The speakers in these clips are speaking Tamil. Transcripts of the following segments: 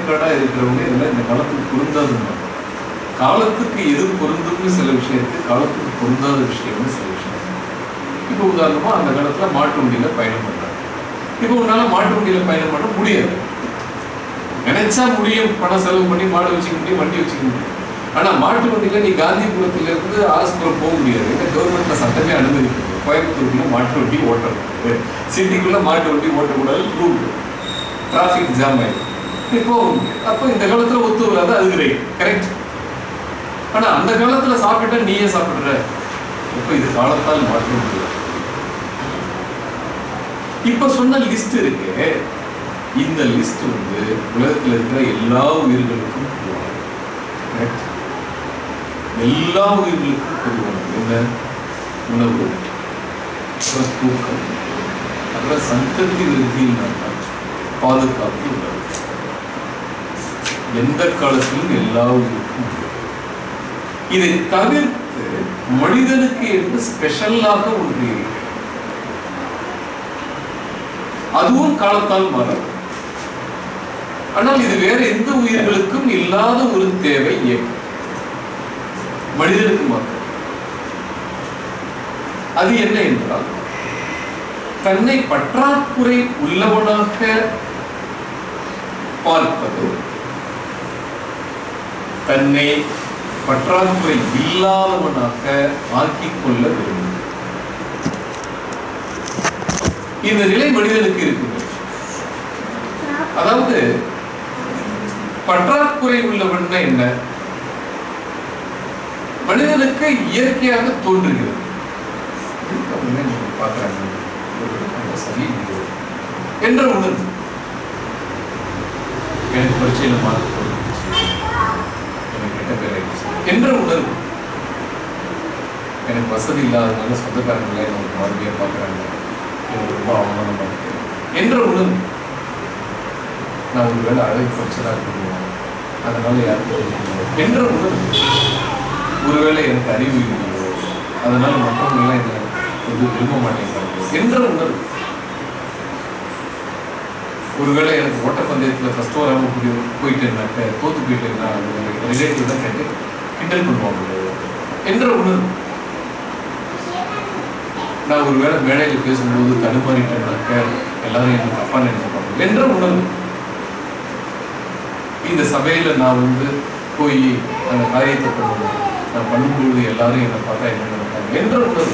வேக்காடா இருக்கிறவங்க இதெல்லாம் இந்த காலத்துக்கு பொருந்தாதுன்னு காலத்துக்கு எது பொருந்தும்னு சில விஷயம் இருக்கு காலத்துக்கு பொருந்தாத விஷயம்னு சில விஷயம் இருக்கு. இப்போ உதாரணமா அந்த காலத்துல மாட்டு வண்டியில பயணம் பண்றாங்க இப்போ உன்னால மாட்டு வண்டியில பயணம் பண்ண முடியாது நினைச்சா முடியும் பணம் செலவு பண்ணி மாடு வச்சுக்க முடியும் வண்டி வச்சுக்க முடியும் ஆனா மாட்டு வண்டியில நீ காந்திபுரத்துல இருந்து ஆஸ்புரம் போக முடியாது ஏன்னா கவர்மெண்ட்ல சட்டமே அனுமதிக்குது கோயம்புத்தூர்ல மாட்டு வண்டி ஓட்டக்கூடாது சிட்டிக்குள்ள மாட்டு வண்டி ஓட்டக்கூடாது ரூல் டிராஃபிக் ஜாம் ஆயிடும் இப்போ அப்போ இந்த காலத்துல ஒத்து வராது அது ரைட் கரெக்ட் ஆனா அந்த காலத்துல சாப்பிட்டா நீயே சாப்பிடுற இப்போ இது காலத்தால் மாற்ற முடியாது இப்ப சொன்ன லிஸ்ட் இருக்கு இந்த லிஸ்ட் வந்து உலகத்துல இருக்கிற எல்லா உயிர்களுக்கும் பொதுவானது Correct? எல்லா உயிர்களுக்கும் பொதுவானது என்ன உணவு அப்புறம் தூக்கம் அப்புறம் சந்ததி விருத்தியில் பாதுகாப்பு உணவு எந்த காலத்திலும் எல்லா உயிருக்கும் உண்டு. இதை தவிர்த்து மனிதனுக்கு என்று ஸ்பெஷலாக ஒன்று இருக்கிறது அதுவும் காலத்தால் மாறாது ஆனால் இது வேற எந்த உயிர்களுக்கும் இல்லாத ஒரு தேவை இயக்கம் மனிதனுக்கு மாத்திரம் அது என்ன என்றால் தன்னை பற்றாக்குறை உள்ளவனாக பார்ப்பது தன்னை பற்றாக்குறை இல்லாதவனாக ஆக்கிக் கொள்ள விரும்பும் இந்த நிலை மனிதனுக்கு இருக்குது அதாவது பற்றாக்குறை உள்ளவன்னா என்ன மனிதனுக்கு இயற்கையாக தோன்றுகிறது உடனே நம்ம பார்க்கறாங்க. ஒரு அந்த சரி இது என்ற உணர்வு எனக்கு பரீட்சையில மார்க் போட்டுருச்சு எனக்கு கெட்ட பேர் ஆயிடுச்சு என்ற உணர்வு எனக்கு வசதி இல்லாததுனால சொந்தக்காரங்களே எனக்கு மறுபடியும் பார்க்குறாங்க எனக்கு ரொம்ப அவமானமாக இருக்கு என்ற உணர்வு நான் ஒரு வேளை அழகு பிரச்சனை இருக்கணும் அதனால யாருக்கும் தெரியல. என்ற உணர்வு ஒருவேளை எனக்கு அறிவு இல்லையோ அதனால மற்றவங்க எல்லாம் என்னை வந்து விரும்ப மாட்டேங்கிறாங்க என்ற உணர்வு ஒருவேளை எனக்கு ஓட்டப்பந்தயத்தில் ஃபர்ஸ்ட் வராமல் போய் போயிட்டேன்னாக்க தோத்து போயிட்டேன்னா ரிலேட்டிவ் தான் கேட்டு கிண்டல் பண்ணுவாங்க என்ற உணர்வு நான் ஒருவேளை மேடையில் பேசும்போது தடுமாறிட்டேன்னாக்க எல்லாரும் எனக்கு தப்பா நினைச்சுப்பாங்க என்ற உணர்வு இந்த சபையில நான் வந்து போய் அந்த காரியத்தை பண்ணணும் நான் பண்ணும்போது எல்லாரும் என்னை பார்த்தா என்ன நினைப்பாங்க என்ற உணர்வு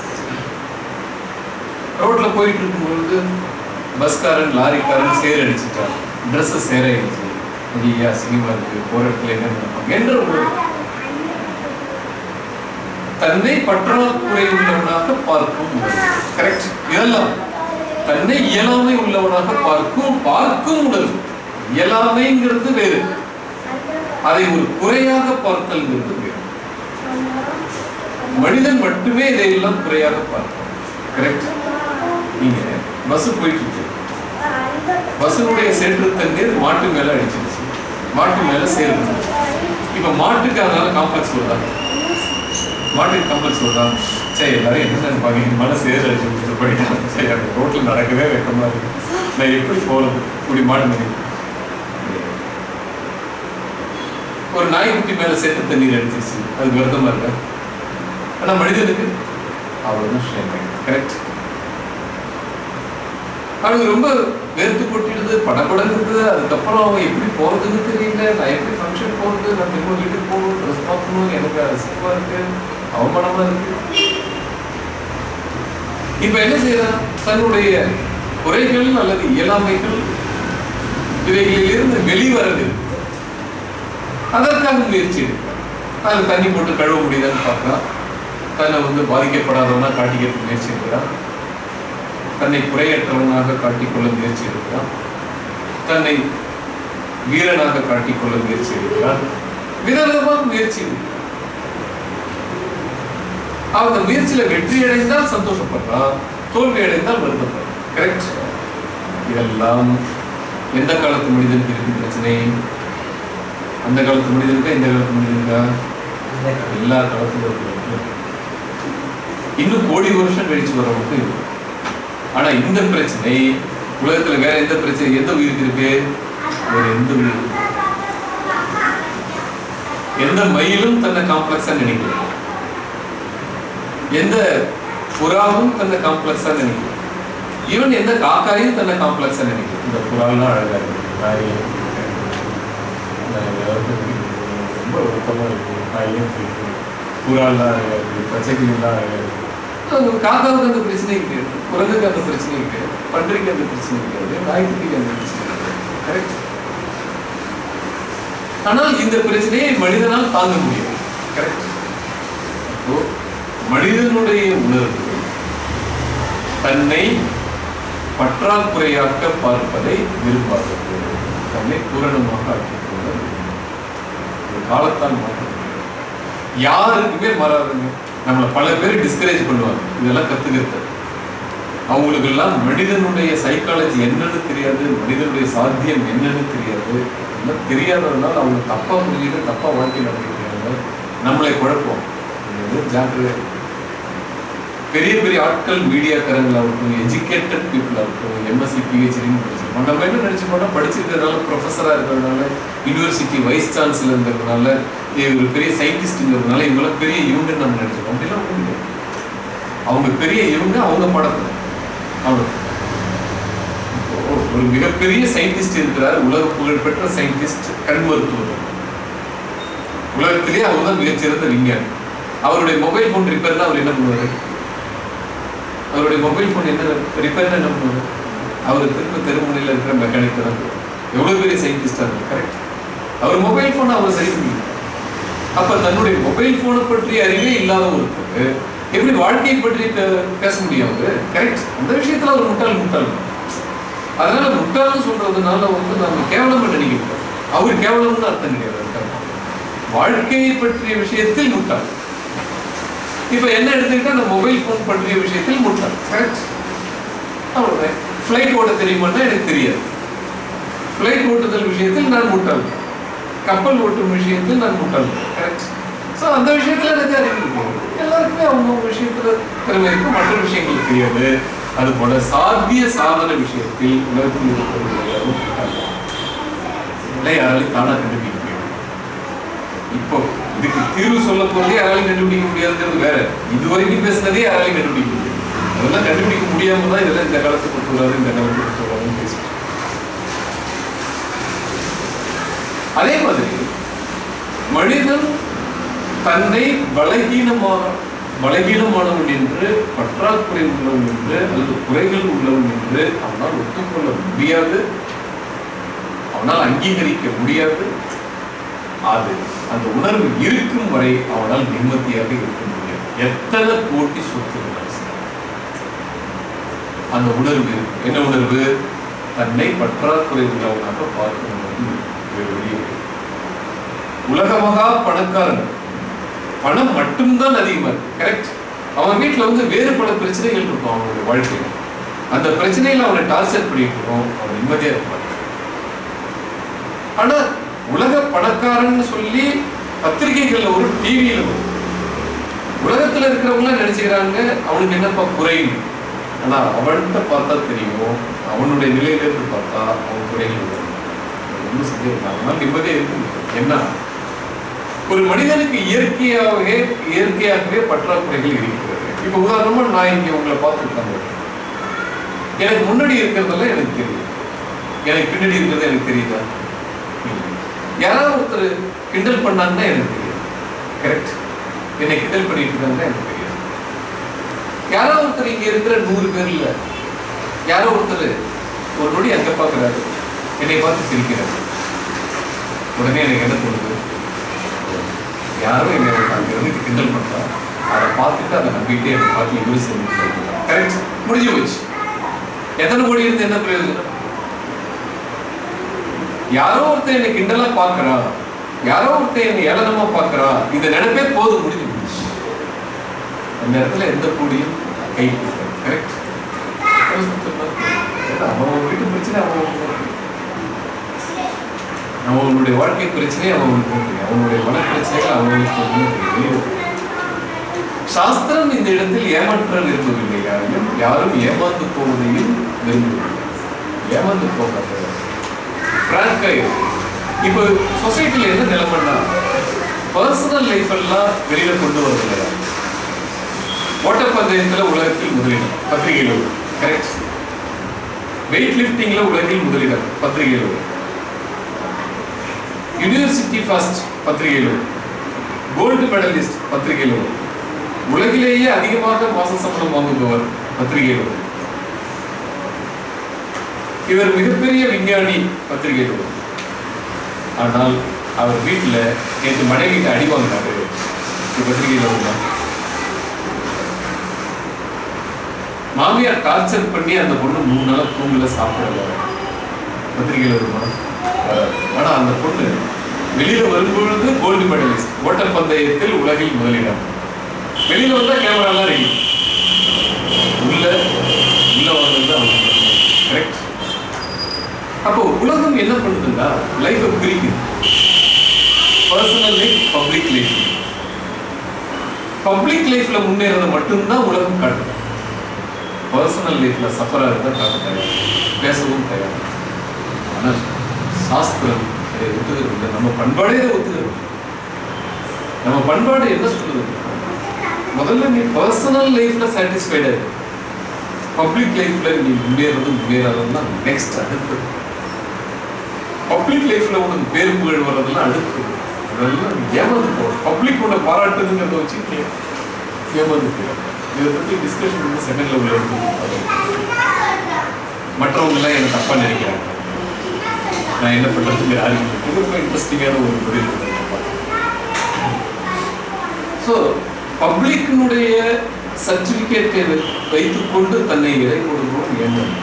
ரோட்ல போயிட்டு இருக்கும்பொழுது பஸ்காரன் லாரிக்காரன் சேர் அடிச்சுட்டான் ட்ரெஸ் சேராயிடுச்சு ஐயா சினிமா இருக்கு போற இடத்துல என்ன நினைப்பாங்க என்ற உணர்வு தன்னை பற்றாக்குறை உள்ளவனாக பார்க்கும் கரெக்ட் இதெல்லாம் தன்னை இயலாமை உள்ளவனாக பார்க்கும் பார்க்கும் உணர்வு இயலாமைங்கிறது வேறு அதை ஒரு குறையாக பார்த்தல்ங்கிறது வேறு மனிதன் மட்டுமே இதையெல்லாம் குறையாக பார்ப்பான் கரெக்ட் நீங்க பஸ் போயிட்டு இருக்கு பஸ்ஸினுடைய சேற்று தண்ணீர் மாட்டு மேல அடிச்சிருச்சு மாட்டு மேல சேர்ந்து இப்ப மாட்டுக்கு அதனால காம்ப்ளெக்ஸ் வருதா மாட்டுக்கு காம்ப்ளெக்ஸ் வருதா சரி எல்லாரும் என்ன நினைப்பாங்க மன சேர் அடிச்சு விட்டு போயிட்டாங்க சரி அந்த ரோட்ல நடக்கவே வெக்கமா இருக்கு நான் எப்படி போகலாம் இப்படி மாடு மேலே ஒரு நாய்க்குட்டி மேல சேற்று தண்ணீர் அடிச்சிருச்சு அது வருத்தமா இருக்கா ஆனா மனிதனுக்கு அவ்வளவுதான் ஷேம் கரெக்ட் அவனுக்கு ரொம்ப வேர்த்து கொட்டிடுது படப்படங்குது அதுக்கப்புறம் அவன் எப்படி போறதுன்னு தெரியல நான் எப்படி ஃபங்க்ஷன் போறது நான் திரும்ப வீட்டுக்கு போகணும் ட்ரெஸ் பார்க்கணும் எனக்கு அசிங்கமா இருக்கு அவமானமா இருக்கு இப்ப என்ன செய்யறான் தன்னுடைய குறைகள் அல்லது இயலாமைகள் இவைகளிலிருந்து வெளிவரது அதற்காக முயற்சி எடுக்கிறான் அதில் தண்ணி போட்டு கழுவ முடியுதான்னு பார்க்கலாம் தன்னை வந்து பாதிக்கப்படாதவனா காட்டிக்க முயற்சி எடுக்கிறான் தன்னை குறையற்றவனாக காட்டிக்கொள்ள முயற்சி எடுக்கிறான் தன்னை வீரனாக காட்டிக்கொள்ள முயற்சி எடுக்கிறான் விதவிதமாக முயற்சி எடுக்கிறான் அவன் அந்த முயற்சியில வெற்றி அடைந்தால் சந்தோஷப்படுறான் தோல்வி அடைந்தால் வருத்தப்படுறான் கரெக்ட் இதெல்லாம் எந்த காலத்து மனிதனுக்கு இருக்கு பிரச்சனை அந்த காலத்து மனிதனுக்கா இந்த காலத்து மனிதனுக்கா எல்லா காலத்துல இருக்கு இன்னும் கோடி வருஷம் கழிச்சு வரவங்களுக்கு இருக்கு ஆனா இந்த பிரச்சனை உலகத்துல வேற எந்த பிரச்சனை எந்த உயிருக்கு இருக்கு வேற எந்த உயிரும் எந்த மயிலும் தன்னை காம்ப்ளெக்ஸா நினைக்கல எந்த புறாவும் தன்னை காம்ப்ளெக்ஸா நினைக்கல ஈவன் எந்த காக்காயும் தன்னை காம்ப்ளெக்ஸா நினைக்கல இந்த புறாலாம் அழகா இருக்கு நாய் நான் ஏதாவது ரொம்ப வருத்தமா இருக்கு நாயும் இருக்கு புறாலாம் அழகா இருக்கு பச்சைக்கிளிலாம் அழகா இருக்கு அது காக்காவுக்கு அந்த பிரச்சனை கிடையாது குரங்குக்கு அந்த பிரச்சனை கிடையாது பன்றிக்கு அந்த பிரச்சனை கிடையாது நாய்க்குட்டிக்கு அந்த பிரச்சனை கிடையாது கரெக்ட் ஆனால் இந்த பிரச்சனையை மனிதனால் தாங்க முடியும் கரெக்ட் அப்போ மனிதனுடைய உணர்வு தன்னை பற்றாக்குறையாக்க பார்ப்பதை விரும்பாதது தன்னை பூரணமாக ஆக்கிக் கொள்வது ஒரு காலத்தால் மாற்ற முடியும். யாருக்குமே மாறாதுங்க நம்மளை பல பேர் டிஸ்கரேஜ் பண்ணுவாங்க இதெல்லாம் கத்துக்கிறது அவங்களுக்கு எல்லாம் மனிதனுடைய சைக்காலஜி என்னன்னு தெரியாது மனிதனுடைய சாத்தியம் என்னன்னு தெரியாது எல்லாம் தெரியாததுனால அவங்க தப்பா புரிஞ்சுட்டு தப்பா வாழ்க்கை நடத்திக்கிறாங்க நம்மளை குழப்பம் இது ஜாக்கிரதை பெரிய பெரிய ஆட்கள் மீடியாக்காரங்களாகட்டும் எஜுகேட்டட் பீப்புள் ஆகட்டும் எம்எஸ்சி பிஹெச்டின்னு படிச்சிருக்கோம் நம்ம என்ன நினைச்சுப்போம்னா படிச்சிருக்கிறதுனால ப்ரொஃபஸராக இருக்கிறதுனால யூனிவர்சிட்டி வைஸ் சான்சலர்ங்கிறதுனால ஒரு பெரிய சயின்டிஸ்ட்ங்கிறதுனால இவங்களாம் பெரிய இவங்கன்னு நம்ம நினைச்சிருக்கோம் அப்படிலாம் ஒண்ணும் இல்லை. அவங்க பெரிய இவங்க அவங்க படத்துல அவங்க இப்போ ஒரு மிகப்பெரிய சயின்டிஸ்ட் இருக்கிறார் உலக புகழ்பெற்ற சயின்டிஸ்ட் கண் மருத்துவர் உலகத்திலேயே அவர் தான் மிகச்சிறந்த விஞ்ஞானி அவருடைய மொபைல் ஃபோன் ரிப்பேர்னா அவர் என்ன பண்ணுவாரு அவருடைய மொபைல் ஃபோன் என்ன ரிப்பேர்னா என்ன பண்ணுவாரு அவர் திரும்ப தெருமுனையில் இருக்கிற மெக்கானிக் தான் எவ்வளவு பெரிய சயின்டிஸ்டா இருக்கு கரெக்ட் அவர் மொபைல் ஃபோனை அவர் சரி பண்ணிட்டார் அப்ப தன்னுடைய மொபைல் போனை பற்றிய அறிவே இல்லாத ஒருத்தருக்கு எப்படி வாழ்க்கையை பற்றி பே- பேச முடியும் அவரு கரெக்ட் அந்த விஷயத்துல அவர் முட்டாள் முட்டாள் தான். அதனால முட்டாள்னு சொல்றதுனால வந்து நம்ம கேவலமா நினைக்கிறோம் அவர் கேவலம்னு அர்த்தம் கிடையாது அதுக்கு. வாழ்க்கையை பற்றிய விஷயத்தில் முட்டாள் இப்ப என்ன எடுத்துக்கிட்டா அந்த மொபைல் போன் பற்றிய விஷயத்தில் முட்டாள் கரெக்ட் அவ்வளவுதான் ஃப்ளைட் ஓட்ட தெரியுமான்னா எனக்கு தெரியாது ஃப்ளைட் ஓட்டுதல் விஷயத்தில் நான் முட்டாள் கப்பல் ஓட்டும் விஷயத்தில் நான் முட்டாள் கரெக்ட் ஸோ அந்த விஷயத்துல எனக்கு அறிவு இருக்கு எல்லாருக்குமே அவங்க விஷயத்துல திறமை இருக்கு மற்ற விஷயங்கள் தெரியாது அது போல சாத்திய சாதன விஷயத்தில் உலகத்தில் இருக்கிறவங்க எல்லாரும் முட்டாள் இல்லை யாராலையும் தானா கண்டுபிடிக்க முடியும் இப்போ இதுக்கு தீர்வு சொல்ல போறதே யாராலையும் கண்டுபிடிக்க முடியாதுங்கிறது வேற இதுவரைக்கும் பேசுனதே யாராலையும் கண்டுபிடிக்க முடியாது அதெல்லாம் கண்டுபிடிக்க முடியாம தான் இதெல்லாம் இந்த காலத்துக்கு கொண்டு வராது இந்த காலத்துக்கு கொண்டு வராதுன்னு பேசிட்டு அதே மாதிரி மனிதன் தன்னை பலகீனமான பலகீனமானவன் என்று பற்றாக்குறை உள்ளவன் என்று அல்லது குறைகள் உள்ளவன் என்று அவனால் ஒத்துக்கொள்ள முடியாது அவனால் அங்கீகரிக்க முடியாது அது அந்த உணர்வு இருக்கும் வரை அவனால் நிம்மதியாக இருக்க முடியாது எத்தனை கோட்டி சொத்து இருந்தாலும் சரி. அந்த உணர்வு இருக்கு. என்ன உணர்வு தன்னை பற்றாக்குறை உள்ளவனாக பார்க்கும் உணர்வு வேறு வழி இல்லை. உலக மகா பணக்காரன் பணம் மட்டும்தான் அதிகமா இருக்கு கரெக்ட் அவன் வீட்டுல வந்து வேறு பல பிரச்சனைகள் இருக்கும் அவனுடைய வாழ்க்கையில அந்த பிரச்சனையில அவனை டார்ச்சர் பண்ணிட்டு இருக்கோம் அவன் நிம்மதியா இருப்பான் ஆனா உலக பணக்காரன்னு சொல்லி பத்திரிகைகள்ல ஒரு டிவியில வரும் உலகத்துல இருக்கிறவங்க நினைச்சுக்கிறாங்க அவனுக்கு என்னப்பா குறையும் ஆனா அவன்கிட்ட பார்த்தா தெரியும் அவனுடைய நிலையில இருந்து பார்த்தா அவன் குறைகள் வரும். அது ஒண்ணும் சந்தேகம் இல்லை. அவனால நிம்மதியா இருக்க முடியும் என்ன ஒரு மனிதனுக்கு இயற்கையாகவே இயற்கையாகவே பற்றாக்குறைகள் இருக்கிறது இப்ப உதாரணமா நான் இங்க உங்களை பார்த்துருக்காங்க எனக்கு முன்னாடி இருக்கிறதெல்லாம் எனக்கு தெரியும் எனக்கு பின்னாடி இருக்கிறது எனக்கு தெரியுதா இல்லை. யாராவது ஒருத்தர் கிண்டல் பண்ணாங்கன்னா எனக்கு தெரியும் கரெக்ட் என்னை கிண்டல் பண்ணிட்டு இருக்காங்கன்னா எனக்கு தெரியும் யாராவது ஒருத்தர் இங்க இருக்கிற நூறு பேர்ல யாரோ ஒருத்தர் ஒரு நொடி அங்க பாக்குறாரு என்னை பார்த்து சிரிக்கிறாரு உடனே எனக்கு என்ன தோணுது யாரும் என்னை அங்க இருந்து கிண்டல் பண்றா அதை பார்த்துட்டு அதை நம்பிட்டு என்னை பார்த்து இவரு சேர்ந்து கரெக்ட் முடிஞ்சு போச்சு எத்தனை கோடி இருந்து என்ன பிரயோஜனம் யாரோ ஒருத்தன் என்னை கிண்டலா பாக்குறா யாரோ ஒருத்தன் என்னை ஏளனமா பாக்குறா இந்த நினைப்பே போதும் முடிஞ்சு போச்சு அந்த இடத்துல எந்த கூடியும் கை கரெக்ட் அவன் வீட்டு பிரச்சனை அவன் அவனுடைய வாழ்க்கை பிரச்சனை அவனுக்கு தெரியும் அவனுடைய மன பிரச்சனைகள் அவனுக்கு தெரியும் சாஸ்திரம் இந்த இடத்தில் ஏமாற்ற விரும்பவில்லை யாரையும் யாரும் ஏமாந்து போவதையும் விரும்பவில்லை ஏமாந்து போகாத ஃப்ராங்கா இருக்கு இப்போ சொசைட்டில என்ன நிலைமைன்னா பர்சனல் லைஃப் எல்லாம் வெளியில கொண்டு வரல ஓட்டப்பந்தயத்துல உலகத்தில் முதலிடம் பத்திரிகையில் கரெக்ட் வெயிட் லிஃப்டிங்ல உலகில் முதலிடம் பத்திரிகையில் யூனிவர்சிட்டி ஃபர்ஸ்ட் பத்திரிகையில் கோல்டு மெடலிஸ்ட் பத்திரிகையில் உலகிலேயே அதிகமாக மாச சம்பளம் வாங்குபவர் பத்திரிகையில் இவர் மிகப்பெரிய விஞ்ஞானி பத்திரிகையில் ஆனால் அவர் வீட்டுல நேற்று மனைவிட்டு அடி வாங்கினாரு இது பத்திரிகையில் வருமா மாமியார் டார்ச்சர் பண்ணி அந்த பொண்ணு மூணு நாளா தூங்கல சாப்பிடல பத்திரிகையில் வருமா வராது. ஆனா அந்த பொண்ணு வெளியில வரும்பொழுது கோல்டு மெடலிஸ்ட் ஓட்டப்பந்தயத்தில் உலகில் முதலிடம் வெளியில வந்தா கேமராலாம் ரெடி உள்ள உள்ள வந்தது அவங்க கரெக்ட் அப்போ உலகம் என்ன பண்ணுதுன்னா லைஃபை பிரிக்குது personal life public life public லைஃப்ல முன்னேறது மட்டும்தான் உலகம் காட்டுது பர்சனல் லைஃப்ல சஃபரா இருந்தா காட்ட தயார் பேசவும் தயார் ஆனால் சாஸ்திரம் இதை ஒத்துக்கிறது இல்லை நம்ம பண்பாடே இதை ஒத்துக்கிறது நம்ம பண்பாடு என்ன சொல்லுது முதல்ல நீ பர்சனல் லைஃப்ல சாட்டிஸ்ஃபைடா இரு பப்ளிக் லைஃப்ல நீ முன்னேறது முன்னேறாதுன்னா நெக்ஸ்ட் அடுத்து பப்ளிக் லைஃப்ல உனக்கு பேர் புகழ் வர்றதெல்லாம் அடுத்து அதெல்லாம் நீ ஏமாந்து போ பப்ளிக் உன்னை பாராட்டுதுங்கிறத வச்சு நீ ஏமாந்து போ இதை பத்தி டிஸ்கஷன் வந்து செகண்ட் லெவலில் இருக்கு மற்றவங்க எல்லாம் என்ன தப்பா நினைக்கிறாங்க நான் என்ன பண்றதுக்கு யாருக்கு இது ரொம்ப இன்ட்ரெஸ்டிங்கான ஒரு பதில் ஸோ பப்ளிக்கினுடைய சர்டிபிகேட்டை வைத்துக்கொண்டு தன்னை இறை கொடுக்கணும் எண்ணம்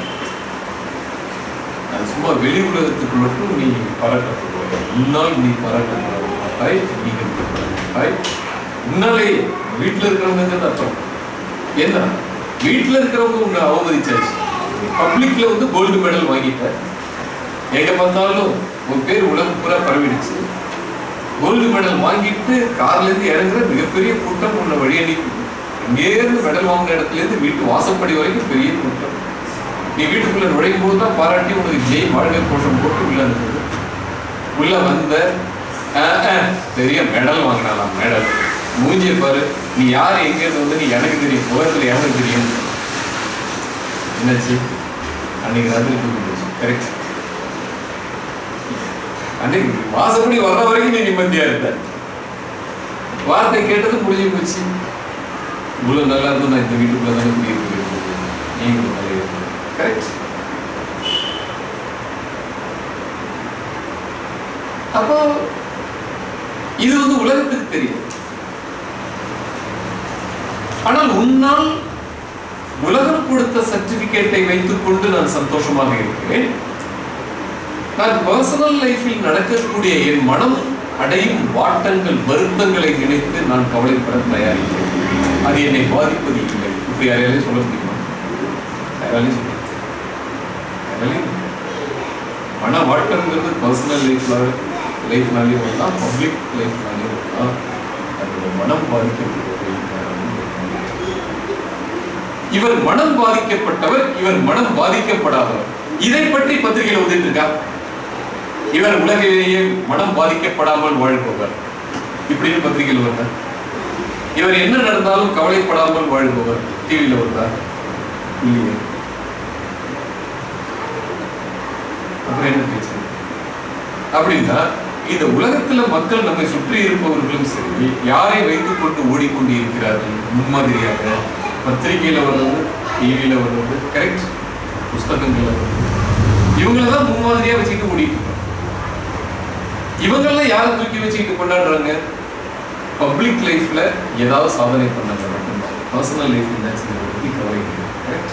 அது சும்மா வெளி உலகத்துக்கு மட்டும் நீ பாராட்டப்படுவாய் முன்னால் நீ பாராட்டப்படாய் நீங்கள் பாராட்டாய் முன்னாலே வீட்டில் இருக்கிறவங்க அர்த்தம் என்ன வீட்டில் இருக்கிறவங்க உன்னை அவமதிச்சாச்சு பப்ளிக்ல வந்து கோல்டு மெடல் வாங்கிட்ட எங்க பார்த்தாலும் உன் பேர் உலகம் பூரா பரவிடுச்சு கோல்டு மெடல் வாங்கிட்டு கார்ல இருந்து இறங்குற மிகப்பெரிய கூட்டம் உன்னை வழி அனுப்பி இங்கேருந்து மெடல் வாங்குற இடத்துல இருந்து வீட்டு வாசப்படி வரைக்கும் பெரிய கூட்டம் நீ வீட்டுக்குள்ள நுழையும் போது தான் பாராட்டி உனக்கு ஜெய் வாழ்க்கை கோஷம் போட்டு உள்ள இருந்தது உள்ள வந்த ஆஹ், ஆஹ், பெரிய மெடல் வாங்கினாலாம் மெடல் மூஞ்சிய பாரு நீ யார் எங்க இருந்து வந்து நீ எனக்கு தெரியும் உலகத்துல எனக்கு தெரியும் என்னாச்சு அன்னைக்கு ராத்திரி தூக்கி போச்சு கரெக்ட் அன்னைக்கு வாசப்படி வர்ற வரைக்கும் நீ நிம்மதியா இருந்த வார்த்தை கேட்டது முடிஞ்சு போச்சு இவ்வளவு நல்லா இருந்து நான் இந்த வீட்டுக்குள்ள தானே குடியிருக்கிறேன் நீங்களும் நல்லா கரெக்ட் அப்போ இது வந்து உலகத்துக்கு தெரியும் ஆனால் உன்னால் உலகம் கொடுத்த சர்டிபிகேட்டை வைத்துக் கொண்டு நான் சந்தோஷமாக இருக்கிறேன் நான் பர்சனல் லைஃபில் நடக்கக்கூடிய என் மனம் அடையும் வாட்டங்கள் வருத்தங்களை நினைத்து நான் கவலைப்பட தயாரிக்கிறேன் அது என்னை பாதிப்பது இல்லை இப்படி யாரையாலே சொல்ல முடியுமா யாராலையும் சொல்ல முடியாது. யாராலையும் முடியாது. மன வாட்டம்ங்கிறது பர்சனல் லைஃப்ல லைஃப்னாலே வரலாம் பப்ளிக் லைஃப்னாலே வரலாம் அதோட மனம் பாதிக்கப்படுவது இவர் மனம் பாதிக்கப்பட்டவர் இவர் மனம் பாதிக்கப்படாதவர் இதை பற்றி பத்திரிகையில் உதவிட்டு இருக்கா இவர் உலகிலேயே மனம் பாதிக்கப்படாமல் வாழ்பவர் இப்படின்னு பத்திரிகையில் வருதா இவர் என்ன நடந்தாலும் கவலைப்படாமல் வாழ்பவர் டிவியில வருதா இல்லையே அப்புறம் என்ன பேச்சு அப்படின்னா இந்த உலகத்துல மக்கள் நம்மை சுற்றி இருப்பவர்களும் சரி யாரை வைத்துக் கொண்டு ஓடிக்கொண்டு இருக்கிறார்கள் முன்மாதிரியாக பத்திரிகையில வர்றது டிவியில வர்றது கரெக்ட் புஸ்தகங்கள்ல வர்றது இவங்கள தான் முன்மாதிரியா வச்சுக்கிட்டு ஓடிட்டு இருக்கோம் இவங்கெல்லாம் யாரை தூக்கி வச்சுக்கிட்டு கொண்டாடுறாங்க பப்ளிக் லைஃப்ல ஏதாவது சாதனை பண்ணாங்க மட்டும்தான் பர்சனல் லைஃப் என்னாச்சுங்கிறத பத்தி கவலை கரெக்ட்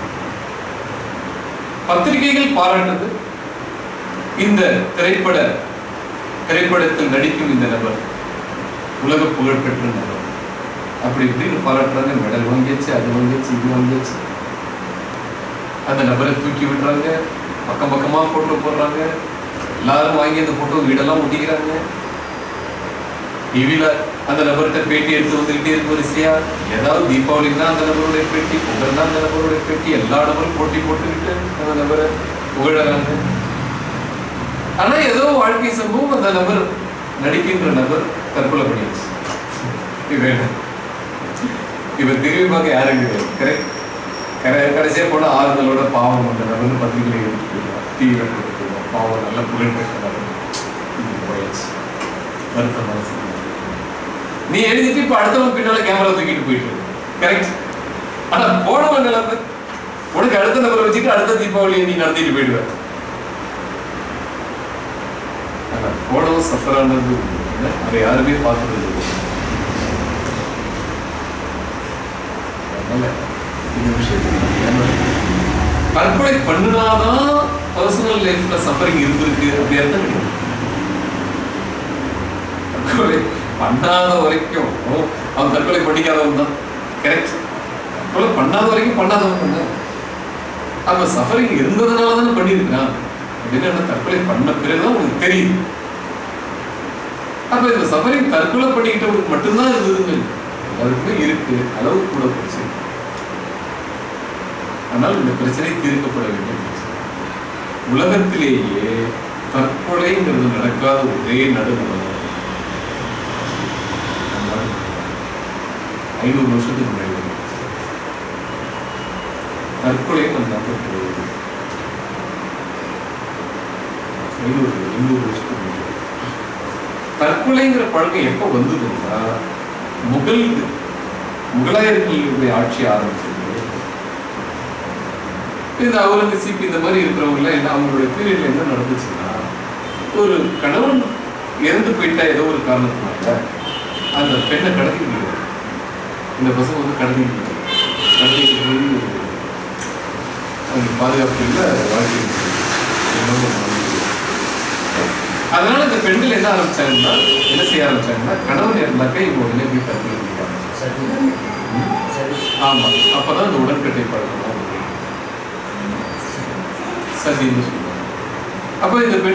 பத்திரிகைகள் பாராட்டுது இந்த திரைப்பட திரைப்படத்தில் நடிக்கும் இந்த நபர் உலக புகழ்பெற்ற நபர் அப்படி இப்படின்னு பாராட்டுறாங்க மெடல் வாங்கியாச்சு அது வாங்கியாச்சு இது வாங்கியாச்சு அந்த நபரை தூக்கி விடுறாங்க பக்கம் பக்கமா போட்டோ போடுறாங்க எல்லாரும் வாங்கி அந்த போட்டோ வீடெல்லாம் ஒட்டிக்கிறாங்க டிவியில அந்த நபர்கிட்ட பேட்டி எடுத்து வந்துகிட்டே இருக்கு வரிசையா ஏதாவது தீபாவளின்னா அந்த நபருடைய பேட்டி பொங்கல்னா அந்த நபருடைய பேட்டி எல்லா நபரும் போட்டி போட்டுக்கிட்டு அந்த நபரை புகழறாங்க ஆனா ஏதோ வாழ்க்கை சம்பவம் அந்த நபர் நடிக்கின்ற நபர் தற்கொலை பண்ணிடுச்சு இவன் இவன் திரும்பி பார்க்க யாரும் கிடையாது கரெக்ட் கரை கடைசியாக போன ஆறுதலோட பாவம் அந்த நபர் பத்திரிகையில் எடுத்துட்டு போயிடுவான் டிவியில் போட்டு போயிடுவான் பாவம் நல்ல புகழ் பெற்ற நபர் இது போயாச்சு வருத்தமான செய்தி. நீ எழுதிட்டு இப்ப அடுத்தவன் பின்னால கேமரா தூக்கிட்டு போயிட்டு கரெக்ட் ஆனா போனவன் நிலைமை உனக்கு அடுத்த நபரை வச்சுட்டு அடுத்த தீபாவளியை நீ நடத்திட்டு போயிடுவ ஆனா போனவன் சஃபரானது என்ன? அதை யாருமே பார்த்தது இல்லை அதனால இந்த விஷயத்துக்கு நம்ம தற்கொலை பண்ணினாதான் பர்சனல் லைஃப்ல சஃபரிங் இருந்திருக்கு அப்படி அர்த்தம் கிடையாது தற்கொலை பண்ணாத வரைக்கும் அவன் தற்கொலை பண்ணிக்காதவன் தான் கரெக்ட் தற்கொலை பண்ணாத வரைக்கும் பண்ணாதவன் தான் அப்ப சஃபரிங் இருந்ததுனால தானே பண்ணியிருக்கிறான் அப்படின்னு என்ன தற்கொலை பண்ண பிறகுதான் உனக்கு தெரியுது அப்ப இந்த சஃபரிங் தற்கொலை பண்ணிக்கிட்டவனுக்கு மட்டும்தான் இருந்ததுங்க எல்லாருக்குமே இருக்கு அளவு கூட போச்சு ஆனால் இந்த பிரச்சனை தீர்க்கப்பட வேண்டிய பிரச்சனை உலகத்திலேயே தற்கொலைங்கிறது நடக்காத ஒரே நடுநிலை ஐநூறு வருஷத்துக்கு முன்னாடி வரைக்கும். தற்கொலை நம்ம நம்பப்படுவது ஐநூறு எண்ணூறு வருஷத்துக்கு முன்னாடி தற்கொலைங்கிற பழக்கம் எப்போ வந்ததுன்னா முகல் முகலாயர்களுடைய ஆட்சி ஆரம்பிச்சது இந்த அவுரங்கசீப் இந்த மாதிரி இருக்கிறவங்க என்ன அவங்களுடைய பீரியட்ல என்ன நடந்துச்சுன்னா ஒரு கணவன் இறந்து போயிட்டா ஏதோ ஒரு காரணத்தினால அந்த பெண்ணை கடத்திட்டு இந்த பசங்க வந்து கடத்திட்டு கடத்திட்டு போய் அவங்களுக்கு பாதுகாப்பு இல்லை வாழ்க்கை என்னமோ பண்ணுவாங்க. அதனால இந்த பெண்கள் என்ன ஆரம்பிச்சாங்கன்னா என்ன செய்ய ஆரம்பிச்சாங்கன்னா கணவன் இருந்தாக்கா இவங்க உடனே போய் தற்கொலை பண்ணிப்பாங்க ஆமா அப்பதான் இந்த உடன்கட்டை பழக்கம் சதின்னு சொல்லுவாங்க அப்ப இந்த பெண்